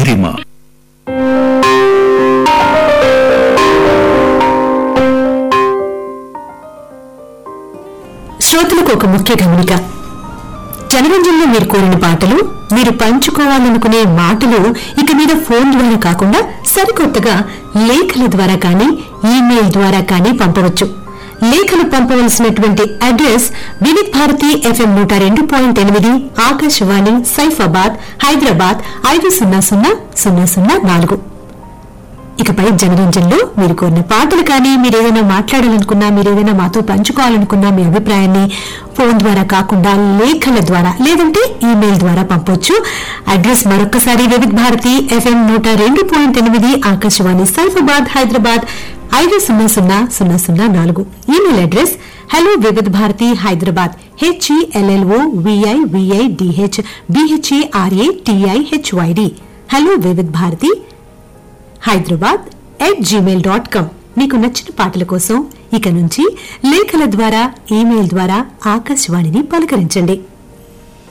మధురిమ శ్రోతలకు ఒక ముఖ్య గమనిక జనరంజన్లో మీరు కోరిన పాటలు మీరు పంచుకోవాలనుకునే మాటలు ఇక మీద ఫోన్ ద్వారా కాకుండా సరికొత్తగా లేఖల ద్వారా కానీ ఈమెయిల్ ద్వారా కానీ పంపవచ్చు లేఖలు పంపవలసినటువంటి అడ్రస్ వివిధ్ భారతి ఎఫ్ఎం నూట రెండు పాయింట్ ఎనిమిది ఆకాశవాణి సైఫాబాద్ హైదరాబాద్ ఐదు సున్నా సున్నా సున్నా సున్నా నాలుగు ఇకపై జనరంజన్లో మీరు కోరిన పాటలు కానీ మీరు ఏదైనా మాట్లాడాలనుకున్నా మీరు ఏదైనా మాతో పంచుకోవాలనుకున్నా మీ అభిప్రాయాన్ని ఫోన్ ద్వారా కాకుండా లేఖల ద్వారా లేదంటే ఈమెయిల్ ద్వారా పంపొచ్చు అడ్రస్ మరొకసారి వివిధ భారతి ఎఫ్ఎం నూట రెండు పాయింట్ ఎనిమిది ఆకాశవాణి సైఫాబాద్ హైదరాబాద్ ఐదు సున్నా సున్నా సున్నా సున్నా నాలుగు email address hello Vividh Bharati Hyderabad H E L L O V I V I D H B H A R A T I H Y D hello Vividh Bharati Hyderabad at Gmail dot com మీకు నచ్చిన పాటల కోసం ఇక నుంచి లేఖల ద్వారా ఈమెయిల్ ద్వారా ఆకాశవాణిని పలకరించండి